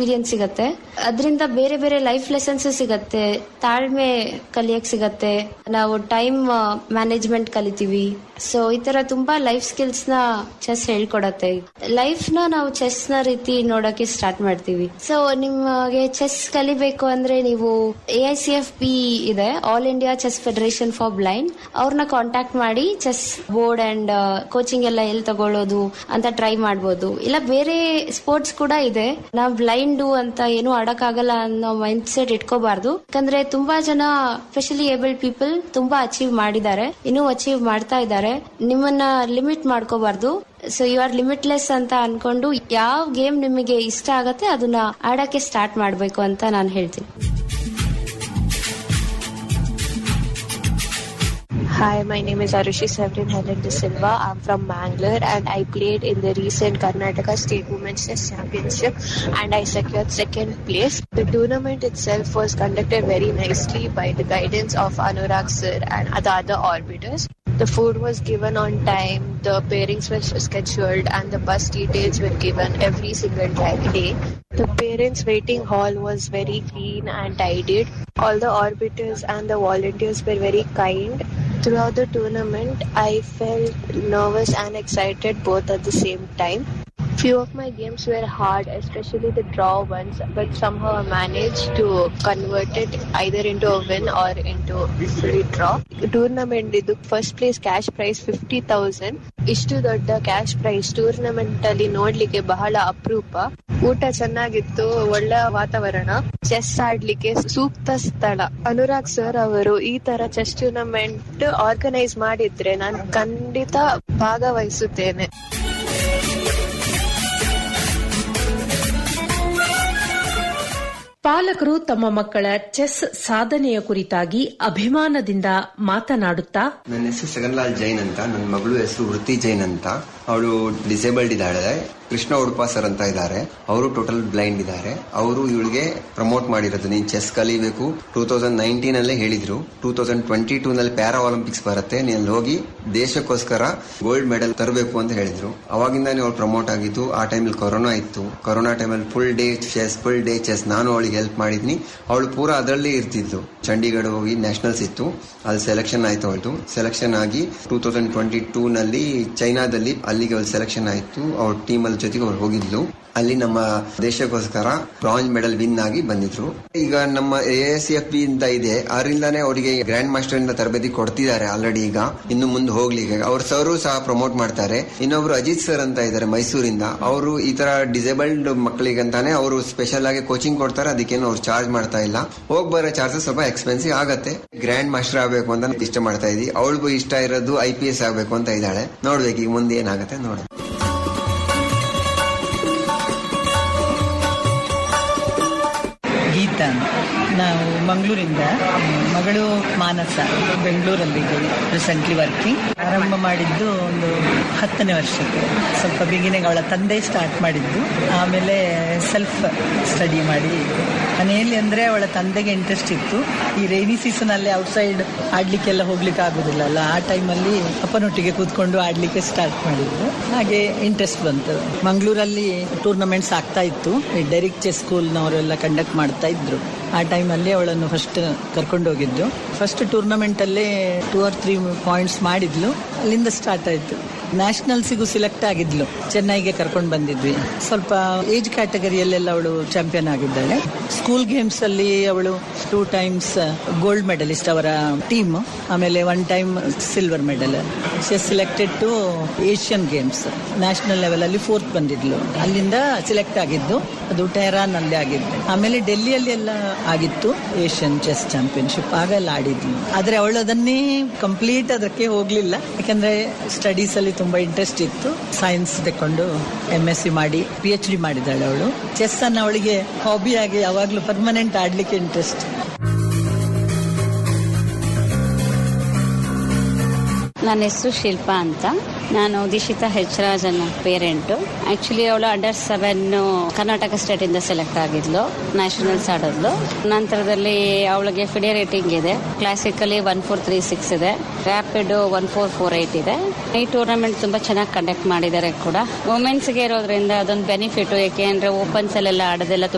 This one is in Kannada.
ಎಕ್ಸ್ಪೀರಿಯನ್ಸ್ ಸಿಗತ್ತೆ ಅದರಿಂದ ಬೇರೆ ಬೇರೆ ಲೈಫ್ ಲೆಸನ್ಸ್ ಸಿಗತ್ತೆ ತಾಳ್ಮೆ ಕಲಿಯಕ್ ಸಿಗತ್ತೆ ನಾವು ಟೈಮ್ ಮ್ಯಾನೇಜ್ಮೆಂಟ್ ಕಲಿತೀವಿ ಸೊ ಈ ತರ ತುಂಬಾ ಲೈಫ್ ಸ್ಕಿಲ್ಸ್ ನ ಚೆಸ್ ಹೇಳ್ಕೊಡತ್ತೆ ಲೈಫ್ ನ ನಾವು ಚೆಸ್ ನ ರೀತಿ ನೋಡಕ್ಕೆ ಸ್ಟಾರ್ಟ್ ಮಾಡ್ತೀವಿ ಸೊ ನಿಮಗೆ ಚೆಸ್ ಕಲಿಬೇಕು ಅಂದ್ರೆ ನೀವು A I C F B ಇದೆ all India chess federation for blind ಅವ್ರನ್ನ ಕಾಂಟ್ಯಾಕ್ಟ್ ಮಾಡಿ ಚೆಸ್ ಬೋರ್ಡ್ ಅಂಡ್ ಕೋಚಿಂಗ್ ಎಲ್ಲ ಎಲ್ಲಿ ತಗೊಳ್ಳೋದು ಅಂತ ಟ್ರೈ ಮಾಡ್ಬೋದು ಇಲ್ಲ ಬೇರೆ ಸ್ಪೋರ್ಟ್ಸ್ ಕೂಡ ಇದೆ ನಾವು ಬ್ಲೈಂಡ್ ಅಂತ ಏನು ಆಡಕ್ಕಾಗಲ್ಲ ಅನ್ನೋ ಮೈಂಡ್ ಸೆಟ್ ಇಟ್ಕೋಬಾರ್ದು ಯಾಕಂದ್ರೆ ತುಂಬಾ ಜನ ಸ್ಪೆಷಲಿ ಏಬಲ್ ಪೀಪಲ್ ತುಂಬಾ ಅಚೀವ್ ಮಾಡಿದ್ದಾರೆ ಇನ್ನೂ ಅಚೀವ್ ಮಾಡ್ತಾ ಇದ್ದಾರೆ ನಿಮ್ಮನ್ನ ಲಿಮಿಟ್ ಮಾಡ್ಕೋಬಾರ್ದು ಸೊ ಯು ಆರ್ ಲಿಮಿಟ್ಲೆಸ್ ಅಂತ ಅನ್ಕೊಂಡು ಯಾವ ಗೇಮ್ ನಿಮಗೆ ಇಷ್ಟ ಆಗತ್ತೆ ಅದನ್ನ ಆಡಕ್ಕೆ ಸ್ಟಾರ್ಟ್ ಮಾಡ್ಬೇಕು ಅಂತ ನಾನು ಹೇಳ್ತೀನಿ Hi, my name is Arushi Severin Helen De Silva. I'm from Mangalore and I played in the recent Karnataka State Women's Chess Championship and I secured second place. The tournament itself was conducted very nicely by the guidance of Anurag sir and the other orbiters. The food was given on time, the pairings were scheduled and the bus details were given every single day. The parents' waiting hall was very clean and tidied. All the orbiters and the volunteers were very kind. Throughout the tournament, I felt nervous and excited both at the same time. Few of my games were hard, especially the draw ones, but somehow I managed to convert it either into a win or into free draw. Tournament ಇದು first place cash prize fifty thousand ಇಷ್ಟು ದೊಡ್ಡ ಕ್ಯಾಶ್ ಪ್ರೈಸ್ ಟೂರ್ನಮೆಂಟ್ ಅಲ್ಲಿ ನೋಡ್ಲಿಕ್ಕೆ ಬಹಳ ಅಪರೂಪ ಊಟ ಚೆನ್ನಾಗಿತ್ತು ಒಳ್ಳೆ ವಾತಾವರಣ ಚೆಸ್ ಆಡ್ಲಿಕ್ಕೆ ಸೂಕ್ತ ಸ್ಥಳ ಅನುರಾಗ್ ಸರ್ ಅವರು ಈ ತರ ಚೆಸ್ ಟೂರ್ನಮೆಂಟ್ ಆರ್ಗನೈಸ್ ಮಾಡಿದ್ರೆ ನಾನು ಖಂಡಿತ ಭಾಗವಹಿಸುತ್ತೇನೆ ಪಾಲಕರು ತಮ್ಮ ಮಕ್ಕಳ ಚೆಸ್ ಸಾಧನೆಯ ಕುರಿತಾಗಿ ಅಭಿಮಾನದಿಂದ ಮಾತನಾಡುತ್ತಾ ನನ್ನ ಹೆಸರು ಸಗನ್ಲಾಲ್ ಜೈನ್ ಅಂತ ನನ್ನ ಮಗಳು ಹೆಸರು ವೃತ್ತಿ ಜೈನ್ ಅಂತ ಅವಳು ಡಿಸೇಬಲ್ಡ್ ಇದ್ದಾಳೆ ಕೃಷ್ಣ ಉಡುಪ ಸರ್ ಅಂತ ಇದ್ದಾರೆ ಅವರು ಟೋಟಲ್ ಬ್ಲೈಂಡ್ ಇದ್ದಾರೆ ಅವರು ಇವಳಿಗೆ ಪ್ರಮೋಟ್ ಮಾಡಿರೋದು ನೀನ್ ಚೆಸ್ ಕಲಿಬೇಕು ಟೂ ತೌಸಂಡ್ ನೈನ್ಟೀನ್ ಅಲ್ಲೇ ಹೇಳಿದ್ರು ಟೂ ತೌಸಂಡ್ ಟ್ವೆಂಟಿ ಟೂ ನಲ್ಲಿ ಪ್ಯಾರಾ ಒಲಿಂಪಿಕ್ಸ್ ಬರುತ್ತೆ ನೀನ್ ಹೋಗಿ ದೇಶಕ್ಕೋಸ್ಕರ ಗೋಲ್ಡ್ ಮೆಡಲ್ ತರಬೇಕು ಅಂತ ಹೇಳಿದ್ರು ಅವಾಗಿಂದಾನೇ ಅವಳು ಪ್ರಮೋಟ್ ಆಗಿದ್ದು ಆ ಟೈಮಲ್ಲಿ ಕೊರೋನಾ ಇತ್ತು ಕೊರೋನಾ ಟೈಮಲ್ಲಿ full day chess full day chess ನಾನು ಅವಳಿಗೆ ಹೆಲ್ಪ್ ಮಾಡಿದ್ನಿ ಅವಳು ಪೂರಾ ಅದರಲ್ಲೇ ಇರ್ತಿದ್ಲು ಚಂಡೀಗಢ ಹೋಗಿ ನ್ಯಾಷನಲ್ಸ್ ಇತ್ತು ಅಲ್ಲಿ ಸೆಲೆಕ್ಷನ್ ಆಯ್ತು ಅವಳದು ಸೆಲೆಕ್ಷನ್ ಆಗಿ ಟೂ ತೌಸಂಡ್ ಟ್ವೆಂಟಿ ಟೂ ನಲ್ಲಿ ಚೈನಾದಲ್ಲಿ ಅಲ್ಲಿಗೆ ಅವಳು ಸೆಲೆಕ್ಷನ್ ಆಯ್ತು ಅವ್ರ ಟೀಮ್ ಅಲ್ಲಿ ಜೊತೆಗೆ ಅವ್ರು ಹೋಗಿದ್ಲು ಅಲ್ಲಿ ನಮ್ಮ ದೇಶಕ್ಕೋಸ್ಕರ ಬ್ರಾಂಜ್ ಮೆಡಲ್ ವಿನ್ ಆಗಿ ಬಂದಿದ್ರು ಈಗ ನಮ್ಮ ಎ ಎಸ್ ಎಫ್ ಬಿ ಅಂತ ಇದೆ ಅದರಿಂದಾನೇ ಅವರಿಗೆ ಗ್ರ್ಯಾಂಡ್ ಮಾಸ್ಟರ್ ಇಂದ ತರಬೇತಿ ಕೊಡ್ತಿದ್ದಾರೆ ಆಲ್ರೆಡಿ ಈಗ ಇನ್ನು ಮುಂದೆ ಹೋಗ್ಲಿಕ್ಕೆ ಅವ್ರ ಸರು ಸಹ ಪ್ರಮೋಟ್ ಮಾಡ್ತಾರೆ ಇನ್ನೊಬ್ರು ಅಜಿತ್ ಸರ್ ಅಂತ ಇದ್ದಾರೆ ಮೈಸೂರಿಂದ ಅವರು ಈ ತರ ಡಿಸೇಬಲ್ಡ್ ಮಕ್ಕಳಿಗಂತಾನೆ ಅವರು ಸ್ಪೆಷಲ್ ಆಗಿ ಕೋಚಿಂಗ್ ಕೊಡ್ತಾರೆ ಅದಕ್ಕೇನು ಅವ್ರು ಚಾರ್ಜ್ ಮಾಡ್ತಾ ಇಲ್ಲ ಹೋಗ್ ಬರೋ ಚಾರ್ಜಸ್ ಸ್ವಲ್ಪ ಎಕ್ಸ್ಪೆನ್ಸಿವ್ ಆಗತ್ತೆ ಗ್ರ್ಯಾಂಡ್ ಮಾಸ್ಟರ್ ಆಗ್ಬೇಕು ಅಂತ ಇಷ್ಟ ಮಾಡ್ತಾ ಇದೀವಿ ಅವಳಿಗೂ ಇಷ್ಟ ಇರೋದು ಐ ಪಿ ಎಸ್ ಆಗ್ಬೇಕು ಅಂತ ಇದ್ದಾಳೆ ನೋಡ್ಬೇಕು ಈಗ ಮುಂದೆ ಏನಾಗುತ್ತೆ ನೋಡ ಗೀತಾ ನಾವು ಮಂಗಳೂರಿಂದ ಮಗಳು ಮಾನಸ ಬೆಂಗಳೂರಲ್ಲಿ ರೀಸೆಂಟ್ಲಿ ವರ್ಕಿಂಗ್ ಆರಂಭ ಮಾಡಿದ್ದು ಒಂದು ಹತ್ತನೇ ವರ್ಷಕ್ಕೆ ಸ್ವಲ್ಪ ಬಿಗಿನಿಂಗ್ ಅವಳ ತಂದೆ ಸ್ಟಾರ್ಟ್ ಮಾಡಿದ್ದು ಆಮೇಲೆ ಸೆಲ್ಫ್ ಸ್ಟಡಿ ಮಾಡಿ ಮನೆಯಲ್ಲಿ ಅಂದ್ರೆ ಅವಳ ತಂದೆಗೆ ಇಂಟ್ರೆಸ್ಟ್ ಇತ್ತು ಈ ರೈನಿ ಸೀಸನ್ ಅಲ್ಲಿ ಔಟ್ಸೈಡ್ ಆಡ್ಲಿಕ್ಕೆಲ್ಲ ಹೋಗ್ಲಿಕ್ಕೆ ಆಗುದಿಲ್ಲ ಅಲ್ಲ ಆ ಟೈಮಲ್ಲಿ ಅಪ್ಪನೊಟ್ಟಿಗೆ ಕೂತ್ಕೊಂಡು ಆಡ್ಲಿಕ್ಕೆ ಸ್ಟಾರ್ಟ್ ಮಾಡಿದ್ದು ಹಾಗೆ ಇಂಟ್ರೆಸ್ಟ್ ಬಂತು ಮಂಗಳೂರಲ್ಲಿ ಟೂರ್ನಮೆಂಟ್ಸ್ ಆಗ್ತಾ ಇತ್ತು ಈ ಡೆರಿಕ್ ಚೆಸ್ ಸ್ಕೂಲ್ನವರೆಲ್ಲ ಕಂಡಕ್ಟ್ ಮಾಡ್ತಾ ಇದ್ರು ಆ ಟೈಮಲ್ಲಿ ಅವಳನ್ನು ಫಸ್ಟ್ ಕರ್ಕೊಂಡು ಹೋಗಿದ್ದು ಫಸ್ಟ್ ಟೂರ್ನಮೆಂಟ್ ಅಲ್ಲೇ ಟೂ ಆರ್ ತ್ರೀ ಪಾಯಿಂಟ್ಸ್ ಮಾಡಿದ್ಲು ಅಲ್ಲಿಂದ ಸ್ಟಾರ್ಟ್ ಆಯ್ತು ನ್ಯಾಷನಲ್ಸಿಗೂ ಸಿಲೆಕ್ಟ್ ಆಗಿದ್ಲು ಚೆನ್ನೈಗೆ ಕರ್ಕೊಂಡು ಬಂದಿದ್ವಿ ಸ್ವಲ್ಪ ಏಜ್ ಕ್ಯಾಟಗರಿಯಲ್ಲೆಲ್ಲ ಅವಳು ಚಾಂಪಿಯನ್ ಆಗಿದ್ದಾಳೆ ಸ್ಕೂಲ್ ಗೇಮ್ಸ್ ಅಲ್ಲಿ ಅವಳು ಟೂ ಟೈಮ್ಸ್ ಗೋಲ್ಡ್ ಮೆಡಲಿಸ್ಟ್ ಅವರ ಟೀಮ್ ಆಮೇಲೆ one time silver medal selected to Asian games national level ಅಲ್ಲಿ ಫೋರ್ತ್ ಬಂದಿದ್ಲು ಅಲ್ಲಿಂದ ಸಿಲೆಕ್ಟ್ ಆಗಿದ್ದು ಅದು ಟೆಹರಾನ್ ಅಲ್ಲಿ ಆಗಿದ್ದು ಆಮೇಲೆ ಡೆಲ್ಲಿಯಲ್ಲಿ ಎಲ್ಲ ಆಗಿತ್ತು ಏಷ್ಯನ್ ಚೆಸ್ ಚಾಂಪಿಯನ್ಶಿಪ್ ಆಗ ಎಲ್ಲ ಆಡಿದ್ಲು ಆದ್ರೆ ಅವಳು ಅದನ್ನೇ ಕಂಪ್ಲೀಟ್ ಅದಕ್ಕೆ ಹೋಗ್ಲಿಲ್ಲ ಯಾಕಂದ್ರೆ ಸ್ಟಡೀಸ್ ಅಲ್ಲಿ ತುಂಬಾ ಇಂಟ್ರೆಸ್ಟ್ ಇತ್ತು ಸೈನ್ಸ್ ತಕೊಂಡು ಎಂ ಎಸ್ ಸಿ ಮಾಡಿ ಪಿ ಎಚ್ ಡಿ ಮಾಡಿದ್ದಾಳೆ ಅವಳು ಚೆಸ್ ಅನ್ನ ಅವಳಿಗೆ ಹಾಬಿ ಆಗಿ ಯಾವಾಗ್ಲೂ ಪರ್ಮನೆಂಟ್ ಆಡ್ಲಿಕ್ಕೆ ಇಂಟ್ರೆಸ್ಟ್ ನನ್ನ ಹೆಸರು ಶಿಲ್ಪಾ ಅಂತ ನಾನು ದಿಶಿತಾ ಹೆಚ್ ರಾಜನ ಪೇರೆಂಟು ಆಕ್ಚುಲಿ ಅವಳು ಅಂಡರ್ ಸೆವೆನ್ ಕರ್ನಾಟಕ ಸ್ಟೇಟ್ ಇಂದ ಸೆಲೆಕ್ಟ್ ಆಗಿದ್ಲು ನ್ಯಾಷನಲ್ಸ್ ಆಡಿದ್ಲು ನಂತರದಲ್ಲಿ ಅವಳಿಗೆ ಫಿಡೆ ರೇಟಿಂಗ್ ಇದೆ classically one four three six ಇದೆ rapid one four four eight ಇದೆ ಈ ಟೂರ್ನಮೆಂಟ್ ತುಂಬಾ ಚೆನ್ನಾಗಿ ಕಂಡಕ್ಟ್ ಮಾಡಿದ್ದಾರೆ ಕೂಡ ವುಮೆನ್ಸ್ಗೆ ಇರೋದ್ರಿಂದ ಅದೊಂದು ಬೆನಿಫಿಟ್ ಯಾಕೆ ಅಂದ್ರೆ ಓಪನ್ಸ್ ಅಲ್ಲೆಲ್ಲ ಆಡೋದೆಲ್ಲ ತುಂಬಾ